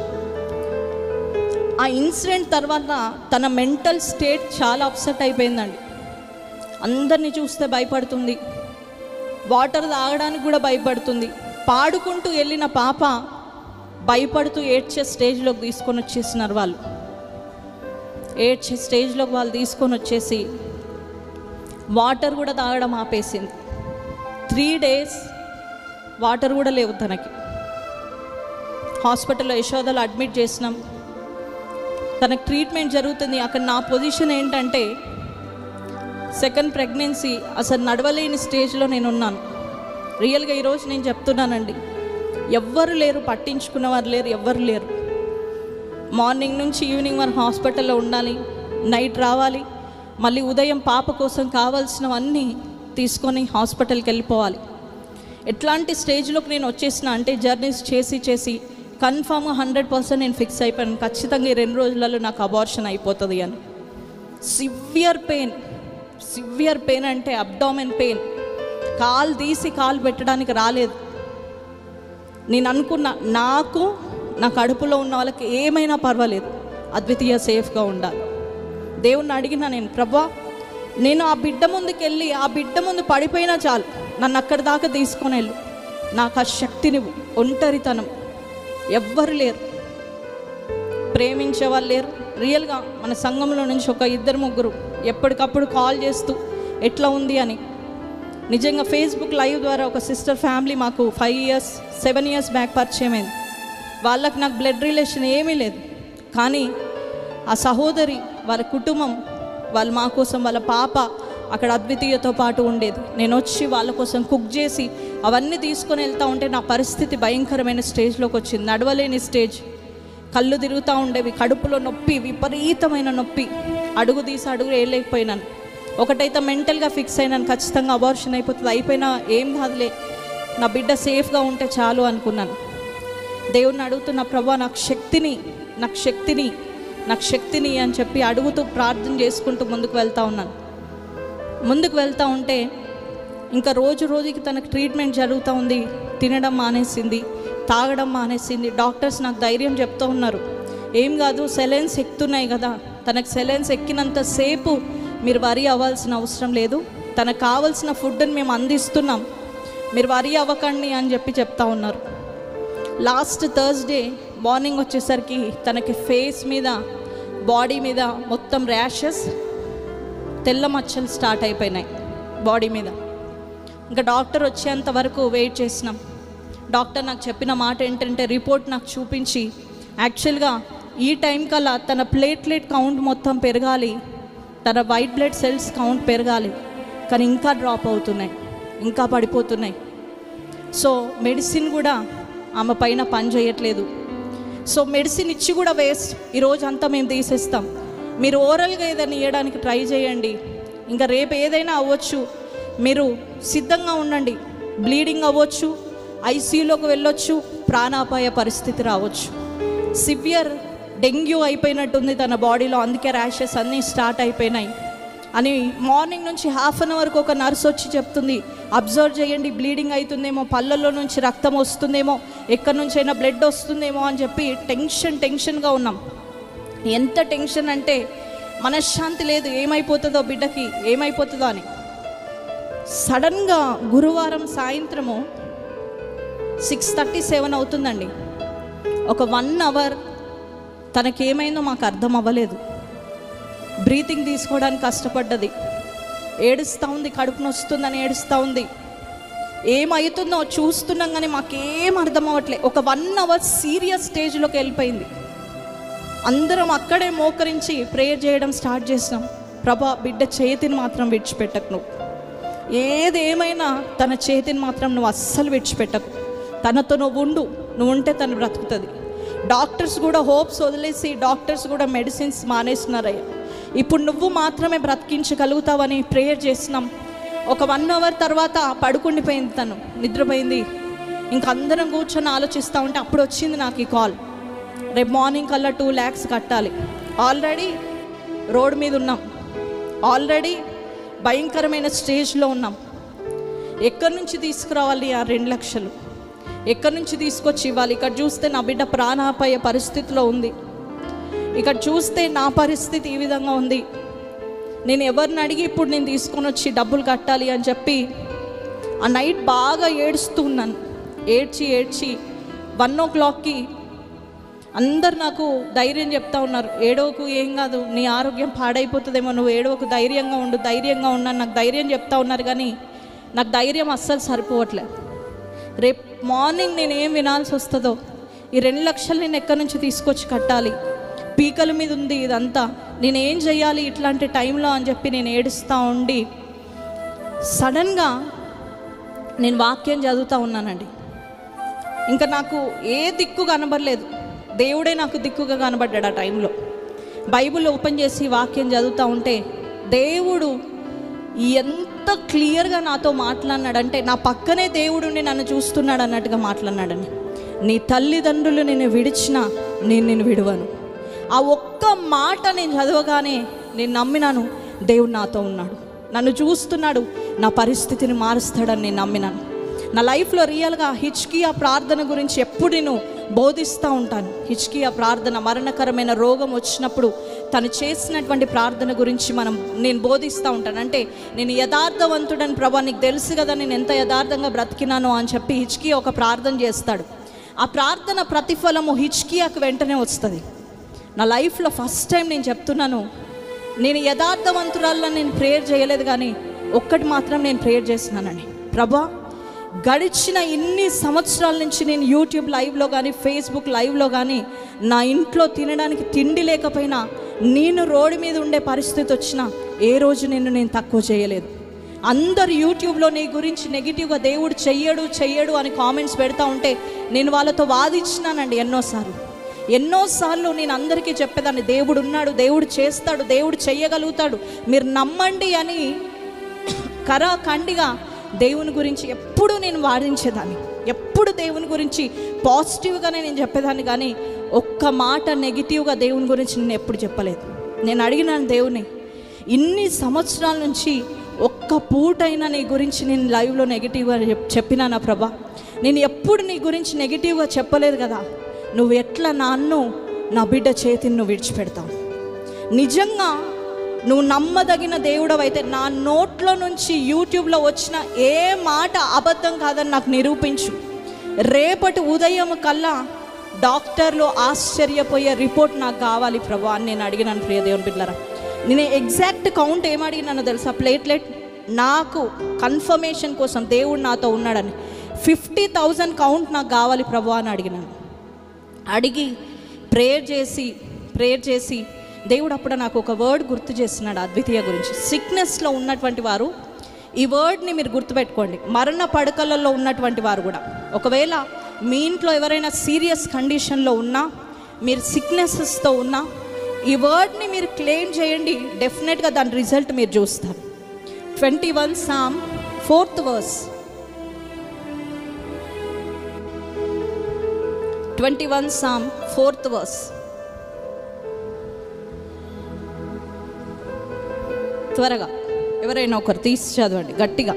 ఆ ఇన్సిడెంట్ తర్వాత తన మెంటల్ స్టేట్ చాలా అప్సెట్ అయిపోయిందండి అందరినీ చూస్తే భయపడుతుంది వాటర్ తాగడానికి కూడా భయపడుతుంది పాడుకుంటూ వెళ్ళిన పాప భయపడుతూ ఏడ్చే స్టేజ్లోకి తీసుకొని వచ్చేసినారు వాళ్ళు ఏడ్చే స్టేజ్లోకి వాళ్ళు తీసుకొని వచ్చేసి వాటర్ కూడా తాగడం ఆపేసింది త్రీ డేస్ వాటర్ కూడా లేవు తనకి హాస్పిటల్లో యశోదలో అడ్మిట్ చేసినాం తనకు ట్రీట్మెంట్ జరుగుతుంది అక్కడ నా పొజిషన్ ఏంటంటే సెకండ్ ప్రెగ్నెన్సీ అసలు నడవలేని స్టేజ్లో నేను ఉన్నాను రియల్గా ఈరోజు నేను చెప్తున్నానండి ఎవ్వరు లేరు పట్టించుకున్నవారు లేరు ఎవ్వరు లేరు మార్నింగ్ నుంచి ఈవినింగ్ వరకు హాస్పిటల్లో ఉండాలి నైట్ రావాలి మళ్ళీ ఉదయం పాప కోసం కావాల్సినవన్నీ తీసుకొని హాస్పిటల్కి వెళ్ళిపోవాలి ఎట్లాంటి స్టేజ్లోకి నేను వచ్చేసిన అంటే జర్నీస్ చేసి చేసి కన్ఫామ్గా హండ్రెడ్ పర్సెంట్ నేను ఫిక్స్ అయిపోయాను ఖచ్చితంగా ఈ రెండు రోజులలో నాకు అబార్షన్ అయిపోతుంది అని సివియర్ పెయిన్ సివియర్ పెయిన్ అంటే అబ్డామెన్ పెయిన్ కాలు తీసి కాలు పెట్టడానికి రాలేదు నేను అనుకున్న నాకు నా కడుపులో ఉన్న వాళ్ళకి ఏమైనా పర్వాలేదు అద్వితీయ సేఫ్గా ఉండాలి దేవుణ్ణి అడిగిన నేను ప్రభా నేను ఆ బిడ్డ ముందుకు వెళ్ళి ఆ బిడ్డ ముందు పడిపోయినా చాలు నన్ను అక్కడి దాకా తీసుకొని వెళ్ళు నాకు ఆ శక్తిని ఒంటరితనం ఎవ్వరు లేరు ప్రేమించే వాళ్ళు లేరు రియల్గా మన సంఘంలో నుంచి ఒక ఇద్దరు ముగ్గురు ఎప్పటికప్పుడు కాల్ చేస్తూ ఎట్లా ఉంది అని నిజంగా ఫేస్బుక్ లైవ్ ద్వారా ఒక సిస్టర్ ఫ్యామిలీ మాకు five years seven years back పరిచయం అయింది వాళ్ళకి నాకు బ్లడ్ రిలేషన్ ఏమీ లేదు కానీ ఆ సహోదరి వాళ్ళ కుటుంబం వాళ్ళు మా కోసం వాళ్ళ పాప అక్కడ అద్వితీయతో పాటు ఉండేది నేను వచ్చి వాళ్ళ కోసం కుక్ చేసి అవన్నీ తీసుకొని వెళ్తూ ఉంటే నా పరిస్థితి భయంకరమైన స్టేజ్లోకి వచ్చింది నడవలేని స్టేజ్ కళ్ళు తిరుగుతూ ఉండేవి కడుపులో నొప్పి విపరీతమైన నొప్పి అడుగు తీసి అడుగు వేయలేకపోయినాను ఒకటైతే మెంటల్గా ఫిక్స్ అయినాను ఖచ్చితంగా అబార్షన్ అయిపోతుంది అయిపోయినా ఏం కాదులే నా బిడ్డ సేఫ్గా ఉంటే చాలు అనుకున్నాను దేవుణ్ణి అడుగుతున్న ప్రభా నాకు శక్తిని నాకు శక్తిని నాకు శక్తిని అని చెప్పి అడుగుతూ ప్రార్థన చేసుకుంటూ ముందుకు వెళ్తూ ఉన్నాను ముందుకు వెళ్తూ ఉంటే ఇంకా రోజు రోజుకి తనకు ట్రీట్మెంట్ జరుగుతూ ఉంది తినడం మానేసింది తాగడం మానేసింది డాక్టర్స్ నాకు ధైర్యం చెప్తూ ఉన్నారు ఏం కాదు సెలెన్స్ ఎక్కుతున్నాయి కదా తనకు సెలెన్స్ ఎక్కినంత సేపు మీరు వరి అవ్వాల్సిన అవసరం లేదు తనకు కావాల్సిన ఫుడ్ని మేము అందిస్తున్నాం మీరు వరి అవ్వకండి అని చెప్పి చెప్తా ఉన్నారు లాస్ట్ థర్స్డే మార్నింగ్ వచ్చేసరికి తనకి ఫేస్ మీద బాడీ మీద మొత్తం ర్యాషెస్ తెల్ల మచ్చలు స్టార్ట్ అయిపోయినాయి బాడీ మీద ఇంకా డాక్టర్ వచ్చేంత వరకు వెయిట్ చేసినాం డాక్టర్ నాకు చెప్పిన మాట ఏంటంటే రిపోర్ట్ నాకు చూపించి యాక్చువల్గా ఈ టైం కల్లా తన ప్లేట్లెట్ కౌంట్ మొత్తం పెరగాలి తన వైట్ బ్లడ్ సెల్స్ కౌంట్ పెరగాలి కానీ ఇంకా డ్రాప్ అవుతున్నాయి ఇంకా పడిపోతున్నాయి సో మెడిసిన్ కూడా ఆమె పైన పని చేయట్లేదు సో మెడిసిన్ ఇచ్చి కూడా వేస్ట్ ఈరోజు అంతా మేము తీసేస్తాం మీరు ఓరల్గా ఏదైనా ఇవ్వడానికి ట్రై చేయండి ఇంకా రేపు ఏదైనా అవ్వచ్చు మీరు సిద్ధంగా ఉండండి బ్లీడింగ్ అవ్వచ్చు ఐసీయూలోకి వెళ్ళొచ్చు ప్రాణాపాయ పరిస్థితి రావచ్చు సివియర్ డెంగ్యూ అయిపోయినట్టుంది తన బాడీలో అందుకే ర్యాషెస్ అన్నీ స్టార్ట్ అయిపోయినాయి అని మార్నింగ్ నుంచి హాఫ్ అన్ అవర్కి ఒక నర్స్ వచ్చి చెప్తుంది అబ్జర్వ్ చేయండి బ్లీడింగ్ అవుతుందేమో పళ్ళల్లో నుంచి రక్తం వస్తుందేమో ఎక్కడి నుంచి అయినా బ్లడ్ వస్తుందేమో అని చెప్పి టెన్షన్ టెన్షన్గా ఉన్నాం ఎంత టెన్షన్ అంటే మనశ్శాంతి లేదు ఏమైపోతుందో బిడ్డకి ఏమైపోతుందో అని సడన్గా గురువారం సాయంత్రము సిక్స్ థర్టీ సెవెన్ అవుతుందండి ఒక వన్ అవర్ తనకేమైందో మాకు అర్థం అవ్వలేదు బ్రీతింగ్ తీసుకోవడానికి కష్టపడ్డది ఏడుస్తూ ఉంది కడుపు నొస్తుందని ఏడుస్తూ ఉంది ఏమవుతుందో చూస్తున్నాం కానీ మాకేం అర్థం అవ్వట్లే ఒక వన్ అవర్ సీరియస్ స్టేజ్లోకి వెళ్ళిపోయింది అందరం అక్కడే మోకరించి ప్రేయర్ చేయడం స్టార్ట్ చేసినాం ప్రభా బిడ్డ చేతిని మాత్రం విడిచిపెట్టకు నువ్వు ఏది ఏమైనా తన చేతిని మాత్రం నువ్వు అస్సలు విడిచిపెట్టకు తనతో నువ్వు ఉండు నువ్వు ఉంటే తను బ్రతుకుతుంది డాక్టర్స్ కూడా హోప్స్ వదిలేసి డాక్టర్స్ కూడా మెడిసిన్స్ మానేస్తున్నారయ్యా ఇప్పుడు నువ్వు మాత్రమే బ్రతికించగలుగుతావని ప్రేయర్ చేసినాం ఒక వన్ అవర్ తర్వాత పడుకుండిపోయింది తను నిద్రపోయింది ఇంక అందరం కూర్చొని ఆలోచిస్తూ ఉంటే అప్పుడు వచ్చింది నాకు ఈ కాల్ రేపు మార్నింగ్ కల్లా టూ ల్యాక్స్ కట్టాలి ఆల్రెడీ రోడ్ మీద ఉన్నాం ఆల్రెడీ భయంకరమైన స్టేజ్లో ఉన్నాం ఎక్కడి నుంచి తీసుకురావాలి ఆ రెండు లక్షలు ఎక్కడి నుంచి తీసుకొచ్చి ఇవ్వాలి ఇక్కడ చూస్తే నా బిడ్డ ప్రాణాపాయ పరిస్థితిలో ఉంది ఇక్కడ చూస్తే నా పరిస్థితి ఈ విధంగా ఉంది నేను ఎవరిని అడిగి ఇప్పుడు నేను తీసుకొని వచ్చి డబ్బులు కట్టాలి అని చెప్పి ఆ నైట్ బాగా ఏడుస్తూ ఉన్నాను ఏడ్చి ఏడ్చి వన్ ఓ క్లాక్కి అందరు నాకు ధైర్యం చెప్తా ఉన్నారు ఏడవకు ఏం కాదు నీ ఆరోగ్యం పాడైపోతుందేమో నువ్వు ఏడవకు ధైర్యంగా ఉండు ధైర్యంగా ఉన్నాను నాకు ధైర్యం చెప్తా ఉన్నారు కానీ నాకు ధైర్యం అస్సలు సరిపోవట్లేదు రేపు మార్నింగ్ నేను ఏం వినాల్సి వస్తుందో ఈ రెండు లక్షలు నేను ఎక్కడి నుంచి తీసుకొచ్చి కట్టాలి పీకల మీద ఉంది ఇదంతా నేను ఏం చేయాలి ఇట్లాంటి టైంలో అని చెప్పి నేను ఏడుస్తూ ఉండి సడన్గా నేను వాక్యం చదువుతూ ఉన్నానండి ఇంకా నాకు ఏ దిక్కు కనబడలేదు దేవుడే నాకు దిక్కుగా కనబడ్డాడు ఆ టైంలో బైబిల్ ఓపెన్ చేసి వాక్యం చదువుతూ ఉంటే దేవుడు ఎంత క్లియర్గా నాతో మాట్లాడినాడంటే నా పక్కనే దేవుడుని నన్ను చూస్తున్నాడు అన్నట్టుగా మాట్లాడినాడని నీ తల్లిదండ్రులు నేను విడిచినా నేను నేను విడువను ఆ ఒక్క మాట నేను చదవగానే నేను నమ్మినాను దేవుడు నాతో ఉన్నాడు నన్ను చూస్తున్నాడు నా పరిస్థితిని మారుస్తాడని నేను నమ్మినాను నా లైఫ్లో రియల్గా హిచ్కియా ప్రార్థన గురించి ఎప్పుడు నేను బోధిస్తూ ఉంటాను హిచ్కియా ప్రార్థన మరణకరమైన రోగం వచ్చినప్పుడు తను చేసినటువంటి ప్రార్థన గురించి మనం నేను బోధిస్తూ ఉంటాను అంటే నేను యథార్థవంతుడని ప్రభా నీకు తెలుసు కదా నేను ఎంత యథార్థంగా బ్రతికినానో అని చెప్పి హిచ్కియా ఒక ప్రార్థన చేస్తాడు ఆ ప్రార్థన ప్రతిఫలము హిచ్కియాకు వెంటనే వస్తుంది నా లైఫ్లో ఫస్ట్ టైం నేను చెప్తున్నాను నేను యథార్థవంతురాల్లో నేను ప్రేయర్ చేయలేదు కానీ ఒక్కటి మాత్రం నేను ప్రేయర్ చేస్తున్నానండి ప్రభా గడిచిన ఇన్ని సంవత్సరాల నుంచి నేను యూట్యూబ్ లైవ్లో కానీ ఫేస్బుక్ లైవ్లో కానీ నా ఇంట్లో తినడానికి తిండి లేకపోయినా నేను రోడ్డు మీద ఉండే పరిస్థితి వచ్చినా ఏ రోజు నిన్ను నేను తక్కువ చేయలేదు అందరు యూట్యూబ్లో నీ గురించి నెగిటివ్గా దేవుడు చెయ్యడు చెయ్యడు అని కామెంట్స్ పెడతా ఉంటే నేను వాళ్ళతో వాదించినానండి ఎన్నోసార్లు ఎన్నోసార్లు నేను అందరికీ చెప్పేదాన్ని దేవుడు ఉన్నాడు దేవుడు చేస్తాడు దేవుడు చెయ్యగలుగుతాడు మీరు నమ్మండి అని కరాఖండిగా దేవుని గురించి ఎప్పుడు నేను వాదించేదాన్ని ఎప్పుడు దేవుని గురించి పాజిటివ్గానే నేను చెప్పేదాన్ని కానీ ఒక్క మాట నెగిటివ్గా దేవుని గురించి నేను ఎప్పుడు చెప్పలేదు నేను అడిగినాను దేవుని ఇన్ని సంవత్సరాల నుంచి ఒక్క పూటైనా నీ గురించి నేను లైవ్లో నెగిటివ్గా చెప్ చెప్పినానా ప్రభా నేను ఎప్పుడు నీ గురించి నెగిటివ్గా చెప్పలేదు కదా నువ్వు ఎట్లా నాన్ను నా బిడ్డ చేతిని నువ్వు విడిచిపెడతావు నిజంగా నువ్వు నమ్మదగిన దేవుడవైతే నా నోట్లో నుంచి యూట్యూబ్లో వచ్చిన ఏ మాట అబద్ధం కాదని నాకు నిరూపించు రేపటి ఉదయం కల్లా డాక్టర్లు ఆశ్చర్యపోయే రిపోర్ట్ నాకు కావాలి ప్రభు అని నేను అడిగినాను ప్రియ దేవుని బిడ్డరా నేను ఎగ్జాక్ట్ కౌంట్ ఏం అడిగినానో తెలుసా ప్లేట్లెట్ నాకు కన్ఫర్మేషన్ కోసం దేవుడు నాతో ఉన్నాడని ఫిఫ్టీ థౌజండ్ కౌంట్ నాకు కావాలి ప్రభు అని అడిగినాను అడిగి ప్రేయర్ చేసి ప్రేయర్ చేసి దేవుడు అప్పుడు నాకు ఒక వర్డ్ గుర్తు చేస్తున్నాడు అద్వితీయ గురించి సిక్నెస్లో ఉన్నటువంటి వారు ఈ వర్డ్ని మీరు గుర్తుపెట్టుకోండి మరణ పడకలలో ఉన్నటువంటి వారు కూడా ఒకవేళ మీ ఇంట్లో ఎవరైనా సీరియస్ కండిషన్లో ఉన్నా మీరు సిక్నెసెస్తో ఉన్నా ఈ వర్డ్ని మీరు క్లెయిమ్ చేయండి డెఫినెట్గా దాని రిజల్ట్ మీరు చూస్తారు twenty one psalm fourth verse twenty one psalm fourth verse త్వరగా ఎవరైనా ఒకరు తీసి చదవండి గట్టిగా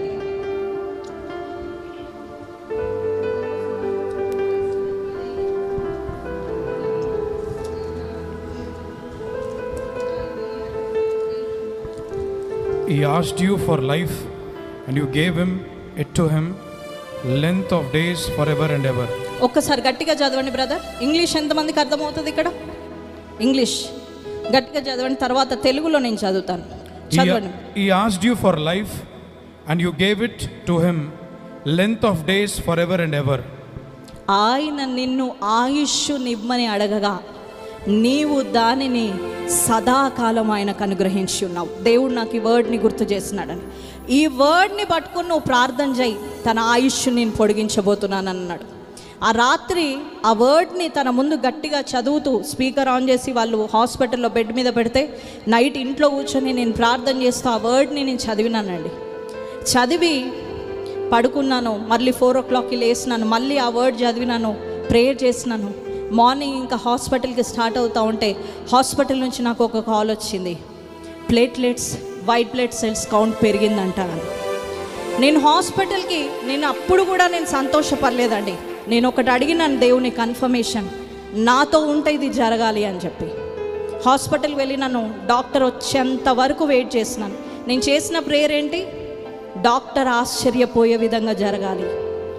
He asked you for life, and you gave him it to him, length of days forever and ever. ఒక్కసారి గట్టిగా చదవండి బ్రదర్ ఇంగ్లీష్ ఎంతమందికి అర్థమవుతుంది ఇక్కడ ఇంగ్లీష్ గట్టిగా చదవండి తర్వాత తెలుగులో నేను చదువుతాను He, చదవండి he asked you for life, and you gave it to him, length of days forever and ever. ఆయన నిన్ను ఆయుష్ నిమ్మని అడగగా నీవు దానిని సదాకాలం ఆయనకు అనుగ్రహించి ఉన్నావు దేవుడు నాకు ఈ వర్డ్ని గుర్తు చేస్తున్నాడని ఈ వర్డ్ని పట్టుకుని నువ్వు ప్రార్థన చేయి తన ఆయుష్ నేను పొడిగించబోతున్నాను అన్నాడు ఆ రాత్రి ఆ వర్డ్ని తన ముందు గట్టిగా చదువుతూ స్పీకర్ ఆన్ చేసి వాళ్ళు హాస్పిటల్లో బెడ్ మీద పెడితే నైట్ ఇంట్లో కూర్చొని నేను ప్రార్థన చేస్తూ ఆ వర్డ్ని నేను చదివినానండి చదివి పడుకున్నాను మళ్ళీ ఫోర్ ఓ క్లాక్కి లేసినాను మళ్ళీ ఆ వర్డ్ చదివినాను ప్రేయర్ చేసినాను మార్నింగ్ ఇంకా హాస్పిటల్కి స్టార్ట్ అవుతూ ఉంటే హాస్పిటల్ నుంచి నాకు ఒక కాల్ వచ్చింది platelets white blood cells count పెరిగిందంట అని నేను హాస్పిటల్కి నేను అప్పుడు కూడా నేను సంతోషపడలేదండి నేను ఒకటి అడిగినాను దేవుని కన్ఫర్మేషన్ నాతో ఉంటే ఇది జరగాలి అని చెప్పి హాస్పిటల్కి వెళ్ళినాను డాక్టర్ వచ్చేంత వరకు వెయిట్ చేసినాను నేను చేసిన ప్రేయర్ ఏంటి డాక్టర్ ఆశ్చర్యపోయే విధంగా జరగాలి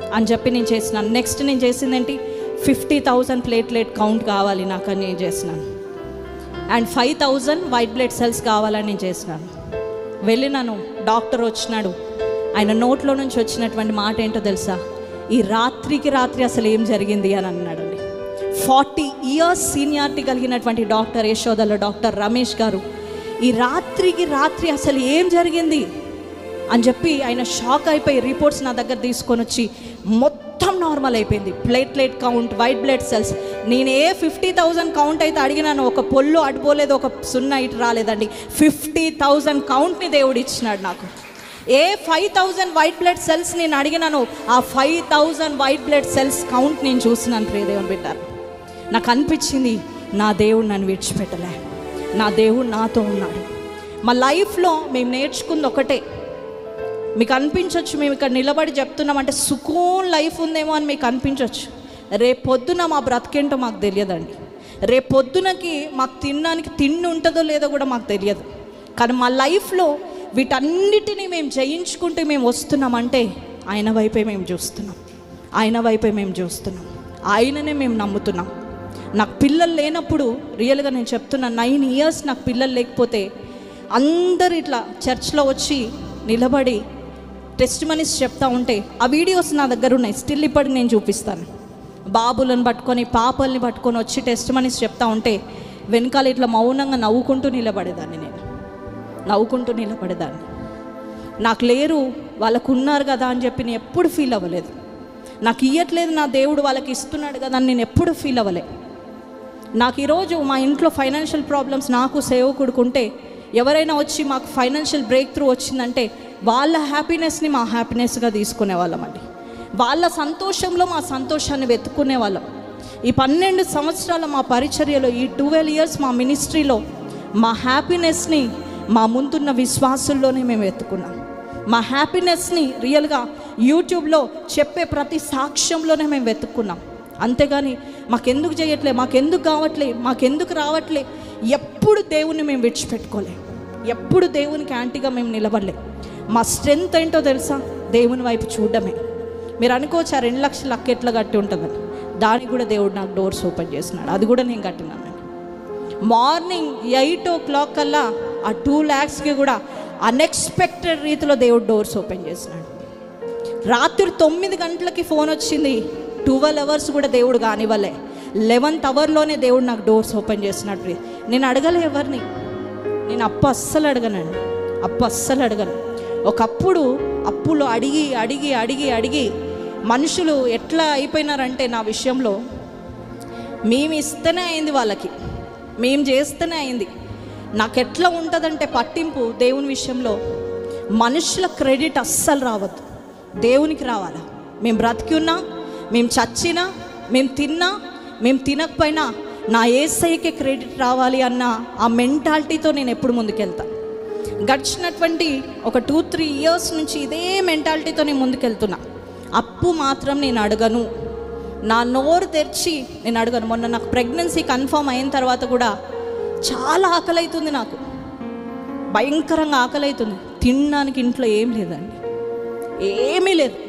అని చెప్పి నేను చేసినాను నెక్స్ట్ నేను చేసింది ఏంటి ఫిఫ్టీ థౌజండ్ ప్లేట్లెట్ కౌంట్ కావాలి నాకు అని నేను చేసినాను and five thousand white blood cells కావాలని నేను చేసినాను వెళ్ళినాను డాక్టర్ వచ్చినాడు ఆయన నోట్లో నుంచి వచ్చినటువంటి మాట ఏంటో తెలుసా ఈ రాత్రికి రాత్రి అసలు ఏం జరిగింది అని అన్నాడండి ఫార్టీ ఇయర్స్ సీనియారిటీ కలిగినటువంటి డాక్టర్ యశోదలో డాక్టర్ రమేష్ గారు ఈ రాత్రికి రాత్రి అసలు ఏం జరిగింది అని చెప్పి ఆయన షాక్ అయిపోయి రిపోర్ట్స్ నా దగ్గర తీసుకొని వచ్చి మొత్తం నార్మల్ అయిపోయింది platelet count white blood cells నేను ఏ ఫిఫ్టీ థౌజండ్ కౌంట్ అయితే అడిగినాను ఒక పొల్లు అడిపోలేదు ఒక సున్నా ఇటు రాలేదండి ఫిఫ్టీ థౌజండ్ కౌంట్ని దేవుడు ఇచ్చినాడు నాకు ఏ five thousand white blood cells నేను అడిగినాను ఆ five thousand white blood cells count నేను చూసినాను ప్రియదేవుని బిడ్డారు నాకు అనిపించింది నా దేవుడు నన్ను విడిచిపెట్టలే నా దేవుడు నాతో ఉన్నాడు మా లైఫ్లో మేము నేర్చుకుంది ఒకటే మీకు అనిపించవచ్చు మేము ఇక్కడ నిలబడి చెప్తున్నామంటే సుకూన్ లైఫ్ ఉందేమో అని మీకు అనిపించవచ్చు రేపొద్దున మా బ్రతికేంటో మాకు తెలియదండి రేపొద్దునకి మాకు తినడానికి తిండి ఉంటుందో లేదో కూడా మాకు తెలియదు కానీ మా లైఫ్లో వీటన్నిటినీ మేము జయించుకుంటూ మేము వస్తున్నామంటే ఆయన వైపే మేము చూస్తున్నాం ఆయన వైపే మేము చూస్తున్నాం ఆయననే మేము నమ్ముతున్నాం నాకు పిల్లలు లేనప్పుడు రియల్గా నేను చెప్తున్నా నైన్ ఇయర్స్ నాకు పిల్లలు లేకపోతే అందరు ఇట్లా చర్చ్లో వచ్చి నిలబడి టెస్ట్ మనీస్ చెప్తా ఉంటే ఆ వీడియోస్ నా దగ్గర ఉన్నాయి స్టిల్ ఇప్పటికి నేను చూపిస్తాను బాబులను పట్టుకొని పాపల్ని పట్టుకొని వచ్చి టెస్ట్ మనీస్ చెప్తా ఉంటే వెనకాల ఇట్లా మౌనంగా నవ్వుకుంటూ నిలబడేదాన్ని నేను నవ్వుకుంటూ నిలబడేదాన్ని నాకు లేరు వాళ్ళకు ఉన్నారు కదా అని చెప్పి నేను ఎప్పుడు ఫీల్ అవ్వలేదు నాకు ఇయ్యట్లేదు నా దేవుడు వాళ్ళకి ఇస్తున్నాడు కదా అని నేను ఎప్పుడు ఫీల్ అవ్వలే నాకు ఈరోజు మా ఇంట్లో ఫైనాన్షియల్ ప్రాబ్లమ్స్ నాకు సేవకుడుకుంటే ఎవరైనా వచ్చి మాకు ఫైనాన్షియల్ బ్రేక్ త్రూ వచ్చిందంటే వాళ్ళ హ్యాపీనెస్ని మా హ్యాపీనెస్గా తీసుకునే వాళ్ళమండి వాళ్ళ సంతోషంలో మా సంతోషాన్ని వెతుక్కునే వాళ్ళం ఈ పన్నెండు సంవత్సరాల మా పరిచర్యలో ఈ ట్వెల్వ్ ఇయర్స్ మా మినిస్ట్రీలో మా హ్యాపీనెస్ని మా ముందున్న విశ్వాసుల్లోనే మేము వెతుకున్నాం మా హ్యాపీనెస్ని రియల్గా యూట్యూబ్లో చెప్పే ప్రతి సాక్ష్యంలోనే మేము వెతుక్కున్నాం అంతేగాని మాకెందుకు చేయట్లే మాకెందుకు కావట్లే మాకెందుకు రావట్లే ఎప్పుడు దేవుని మేము విడిచిపెట్టుకోలే ఎప్పుడు దేవునికి యాంటీగా మేము నిలబడలే మా స్ట్రెంగ్త్ ఏంటో తెలుసా దేవుని వైపు చూడడమే మీరు అనుకోవచ్చు ఆ రెండు లక్షల లక్క ఎట్లా కట్టి ఉంటుందని దానికి కూడా దేవుడు నాకు డోర్స్ ఓపెన్ చేసినాడు అది కూడా నేను కట్టినానండి మార్నింగ్ ఎయిట్ ఓ క్లాక్ కల్లా ఆ టూ ల్యాక్స్కి కూడా అన్ఎక్స్పెక్టెడ్ రీతిలో దేవుడు డోర్స్ ఓపెన్ చేసినాడు రాత్రి తొమ్మిది గంటలకి ఫోన్ వచ్చింది ట్వెల్వ్ అవర్స్ కూడా దేవుడు కానివ్వలే లెవెన్త్ అవర్లోనే దేవుడు నాకు డోర్స్ ఓపెన్ చేసినట్టు నేను అడగలే ఎవరిని నేను అప్పు అస్సలు అడగనండి అప్పు అస్సలు అడగను ఒకప్పుడు అప్పులు అడిగి అడిగి అడిగి అడిగి మనుషులు ఎట్లా అయిపోయినారంటే నా విషయంలో మేము ఇస్తేనే అయింది వాళ్ళకి మేము చేస్తేనే అయింది నాకు ఎట్లా ఉంటుందంటే పట్టింపు దేవుని విషయంలో మనుషుల క్రెడిట్ అస్సలు రావద్దు దేవునికి రావాలా మేము బ్రతికి ఉన్నా మేము చచ్చినా మేము తిన్నా మేము తినకపోయినా నా ఏసైకే క్రెడిట్ రావాలి అన్న ఆ మెంటాలిటీతో నేను ఎప్పుడు ముందుకెళ్తా గడిచినటువంటి ఒక టూ త్రీ ఇయర్స్ నుంచి ఇదే మెంటాలిటీతో నేను ముందుకెళ్తున్నా అప్పు మాత్రం నేను అడగను నా నోరు తెరిచి నేను అడగను మొన్న నాకు ప్రెగ్నెన్సీ కన్ఫర్మ్ అయిన తర్వాత కూడా చాలా ఆకలి అవుతుంది నాకు భయంకరంగా ఆకలి అవుతుంది తినడానికి ఇంట్లో ఏం లేదండి ఏమీ లేదు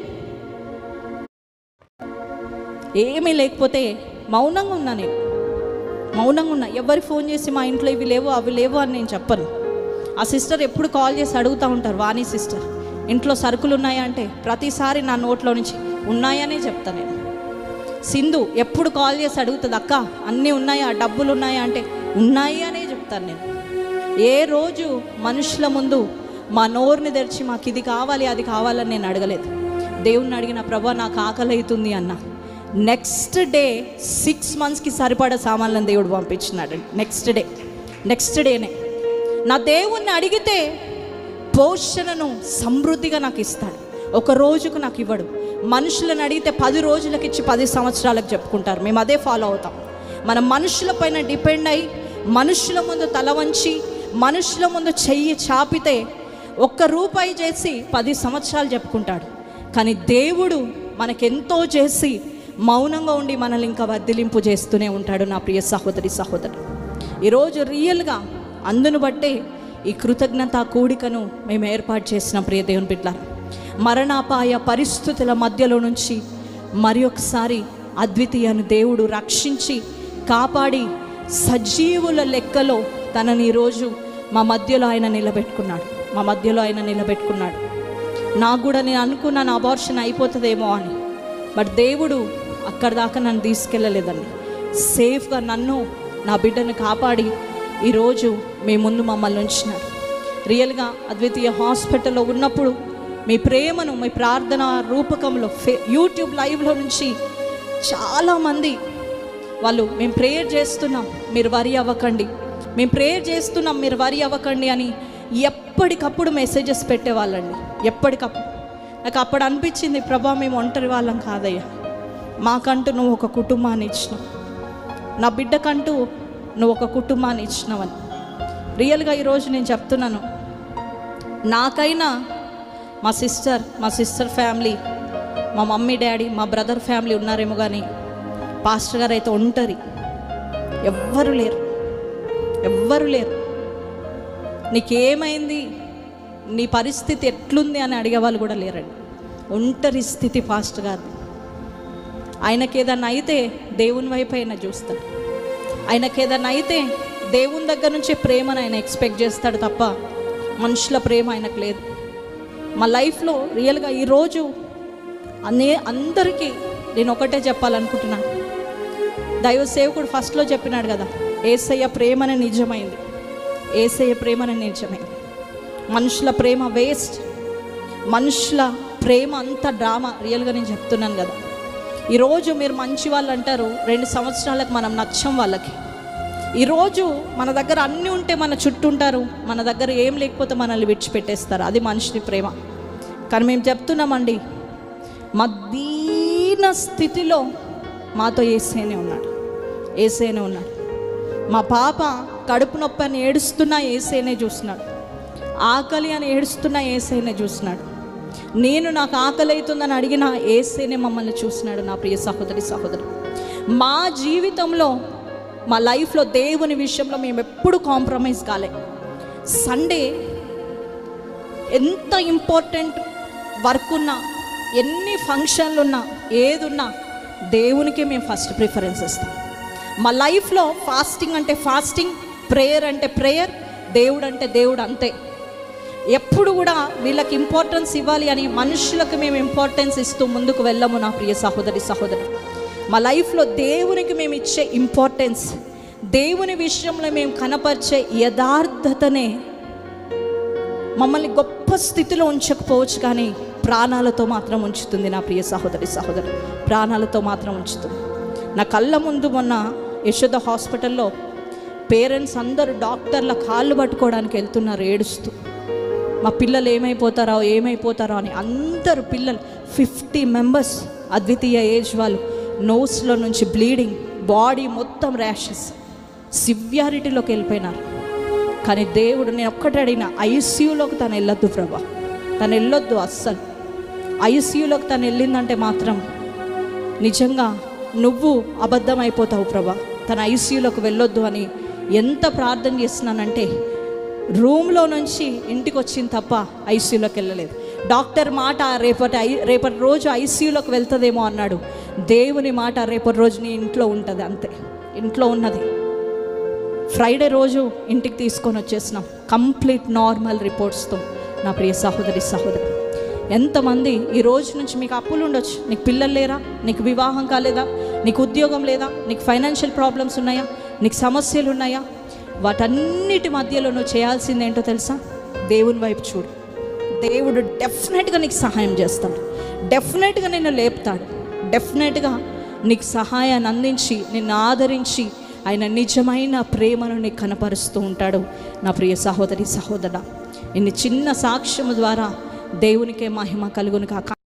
ఏమీ లేకపోతే మౌనంగా ఉన్నా నేను మౌనంగా ఉన్నా ఎవరు ఫోన్ చేసి మా ఇంట్లో ఇవి లేవు అవి లేవు అని నేను చెప్పను ఆ సిస్టర్ ఎప్పుడు కాల్ చేసి అడుగుతూ ఉంటారు వాణి సిస్టర్ ఇంట్లో సరుకులు ఉన్నాయా అంటే ప్రతిసారి నా నోట్లో నుంచి ఉన్నాయనే చెప్తా నేను సింధు ఎప్పుడు కాల్ చేసి అడుగుతుంది అక్క అన్నీ ఉన్నాయా డబ్బులు ఉన్నాయా అంటే ఉన్నాయి అనే చెప్తాను నేను ఏ రోజు మనుషుల ముందు మా నోరుని తెరిచి మాకు ఇది కావాలి అది కావాలని నేను అడగలేదు దేవుణ్ణి అడిగిన ప్రభా నాకు ఆకలి అవుతుంది అన్న నెక్స్ట్ డే సిక్స్ మంత్స్కి సరిపడా సామాన్లను దేవుడు పంపించినాడు నెక్స్ట్ డే నెక్స్ట్ డేనే నా దేవుణ్ణి అడిగితే పోషణను సమృద్ధిగా నాకు ఇస్తాడు ఒక రోజుకు నాకు ఇవ్వడు మనుషులను అడిగితే పది రోజులకి ఇచ్చి పది సంవత్సరాలకు చెప్పుకుంటారు మేము అదే ఫాలో అవుతాం మన మనుషుల పైన డిపెండ్ అయి మనుషుల ముందు తల వంచి మనుషుల ముందు చెయ్యి చాపితే ఒక్క రూపాయి చేసి పది సంవత్సరాలు చెప్పుకుంటాడు కానీ దేవుడు మనకెంతో చేసి మౌనంగా ఉండి మనల్ని ఇంకా వర్ధిలింపు చేస్తూనే ఉంటాడు నా ప్రియ సహోదరి సహోదరు ఈరోజు రియల్గా అందును బట్టే ఈ కృతజ్ఞత కూడికను మేము ఏర్పాటు చేసిన ప్రియ దేవుని బిడ్డలారా మరణాపాయ పరిస్థితుల మధ్యలో నుంచి మరి ఒకసారి అద్వితీయను దేవుడు రక్షించి కాపాడి సజీవుల లెక్కలో తనని ఈరోజు మా మధ్యలో ఆయన నిలబెట్టుకున్నాడు మా మధ్యలో ఆయన నిలబెట్టుకున్నాడు నాకు కూడా నేను అనుకున్నాను అబార్షన్ అయిపోతుందేమో అని బట్ దేవుడు అక్కడ దాకా నన్ను తీసుకెళ్ళలేదండి సేఫ్గా నన్ను నా బిడ్డను కాపాడి ఈరోజు మీ ముందు మమ్మల్ని ఉంచినాడు రియల్గా అద్వితీయ హాస్పిటల్లో ఉన్నప్పుడు మీ ప్రేమను మీ ప్రార్థన రూపకంలో ఫే యూట్యూబ్ లైవ్లో నుంచి చాలామంది వాళ్ళు మేము ప్రేయర్ చేస్తున్నాం మీరు వరి అవ్వకండి మేము ప్రేయర్ చేస్తున్నాం మీరు వరి అవ్వకండి అని ఎప్పటికప్పుడు మెసేజెస్ పెట్టేవాళ్ళండి ఎప్పటికప్పుడు నాకు అప్పుడు అనిపించింది ప్రభా మేము ఒంటరి వాళ్ళం కాదయ్యా మాకంటూ నువ్వు ఒక కుటుంబాన్ని ఇచ్చినావు నా బిడ్డకంటూ నువ్వు ఒక కుటుంబాన్ని ఇచ్చినావని రియల్గా ఈరోజు నేను చెప్తున్నాను నాకైనా మా సిస్టర్ మా సిస్టర్ ఫ్యామిలీ మా మమ్మీ డాడీ మా బ్రదర్ ఫ్యామిలీ ఉన్నారేమో కానీ పాస్టర్ గారు అయితే ఒంటరి ఎవ్వరు లేరు ఎవ్వరు లేరు నీకేమైంది నీ పరిస్థితి ఎట్లుంది అని అడిగేవాళ్ళు కూడా లేరండి ఒంటరి స్థితి పాస్టర్ గారిది ఆయనకి ఏదన్నా అయితే దేవుని వైపు అయినా చూస్తాడు ఆయనకి ఏదన్నా అయితే దేవుని దగ్గర నుంచి ప్రేమను ఆయన ఎక్స్పెక్ట్ చేస్తాడు తప్ప మనుషుల ప్రేమ ఆయనకు లేదు మా లైఫ్లో రియల్గా ఈరోజు అనే అందరికీ నేను ఒకటే చెప్పాలనుకుంటున్నాను దైవ సేవకుడు ఫస్ట్లో చెప్పినాడు కదా ఏసయ్య ప్రేమనే నిజమైంది ఏసయ్య ప్రేమనే నిజమైంది మనుషుల ప్రేమ వేస్ట్ మనుషుల ప్రేమ అంత డ్రామా రియల్గా నేను చెప్తున్నాను కదా ఈరోజు మీరు మంచి వాళ్ళు అంటారు రెండు సంవత్సరాలకు మనం నచ్చం వాళ్ళకి ఈరోజు మన దగ్గర అన్నీ ఉంటే మన చుట్టూ ఉంటారు మన దగ్గర ఏం లేకపోతే మనల్ని విడిచిపెట్టేస్తారు అది మనిషి ప్రేమ కానీ మేము చెప్తున్నామండి మా దీన స్థితిలో మాతో ఏసేనే ఉన్నాడు ఏసేనే ఉన్నాడు మా పాప కడుపు నొప్పి అని ఏడుస్తున్నా ఏసేనే చూస్తున్నాడు ఆకలి అని ఏడుస్తున్నా ఏసేనే చూస్తున్నాడు నేను నాకు ఆకలి అవుతుందని అడిగిన ఏసేనే మమ్మల్ని చూస్తున్నాడు నా ప్రియ సహోదరి సహోదరు మా జీవితంలో మా లైఫ్లో దేవుని విషయంలో మేము ఎప్పుడు కాంప్రమైజ్ కాలే సండే ఎంత ఇంపార్టెంట్ వర్క్ ఉన్నా ఎన్ని ఫంక్షన్లు ఉన్నా ఏదున్నా దేవునికే మేము ఫస్ట్ ప్రిఫరెన్స్ ఇస్తాం మా లైఫ్లో ఫాస్టింగ్ అంటే ఫాస్టింగ్ ప్రేయర్ అంటే ప్రేయర్ దేవుడు అంటే దేవుడు అంతే ఎప్పుడు కూడా వీళ్ళకి ఇంపార్టెన్స్ ఇవ్వాలి అని మనుషులకు మేము ఇంపార్టెన్స్ ఇస్తూ ముందుకు వెళ్ళము నా ప్రియ సహోదరి సహోదరు మా లైఫ్లో దేవునికి మేము ఇచ్చే ఇంపార్టెన్స్ దేవుని విషయంలో మేము కనపరిచే యథార్థతనే మమ్మల్ని గొప్ప స్థితిలో ఉంచకపోవచ్చు కానీ ప్రాణాలతో మాత్రం ఉంచుతుంది నా ప్రియ సహోదరి సహోదరు ప్రాణాలతో మాత్రం ఉంచుతుంది నా కళ్ళ ముందు మొన్న యశోద హాస్పిటల్లో పేరెంట్స్ అందరూ డాక్టర్ల కాళ్ళు పట్టుకోవడానికి వెళ్తున్నారు ఏడుస్తూ మా పిల్లలు ఏమైపోతారో ఏమైపోతారో అని అందరు పిల్లలు ఫిఫ్టీ మెంబర్స్ అద్వితీయ ఏజ్ వాళ్ళు నోస్లో నుంచి బ్లీడింగ్ బాడీ మొత్తం ర్యాషెస్ సివియారిటీలోకి వెళ్ళిపోయినారు కానీ దేవుడు నేను ఒక్కటే అడిగిన ఐసీయూలోకి తను వెళ్ళొద్దు ప్రభా తను వెళ్ళొద్దు అస్సలు ఐసీయూలోకి తను వెళ్ళిందంటే మాత్రం నిజంగా నువ్వు అబద్ధం అయిపోతావు ప్రభా తన ఐసీయూలోకి వెళ్ళొద్దు అని ఎంత ప్రార్థన చేస్తున్నానంటే రూమ్లో నుంచి ఇంటికి వచ్చింది తప్ప ఐసీయూలోకి వెళ్ళలేదు డాక్టర్ మాట రేపటి ఐ రేపటి రోజు ఐసీయూలోకి వెళ్తుందేమో అన్నాడు దేవుని మాట రేపటి రోజు నీ ఇంట్లో ఉంటుంది అంతే ఇంట్లో ఉన్నది ఫ్రైడే రోజు ఇంటికి తీసుకొని వచ్చేసినాం కంప్లీట్ నార్మల్ రిపోర్ట్స్తో నా ప్రియ సహోదరి సహోదరు ఎంతమంది ఈ రోజు నుంచి మీకు అప్పులు ఉండొచ్చు నీకు పిల్లలు లేరా నీకు వివాహం కాలేదా నీకు ఉద్యోగం లేదా నీకు ఫైనాన్షియల్ ప్రాబ్లమ్స్ ఉన్నాయా నీకు సమస్యలు ఉన్నాయా వాటన్నిటి మధ్యలో నువ్వు చేయాల్సింది ఏంటో తెలుసా దేవుని వైపు చూడు దేవుడు డెఫినెట్గా నీకు సహాయం చేస్తాడు డెఫినెట్గా నిన్ను లేపుతాడు డెఫినెట్గా నీకు సహాయాన్ని అందించి నిన్ను ఆదరించి ఆయన నిజమైన ప్రేమను నీకు కనపరుస్తూ ఉంటాడు నా ప్రియ సహోదరి సహోదర ఇన్ని చిన్న సాక్ష్యము ద్వారా దేవునికే మహిమ కలుగును కాక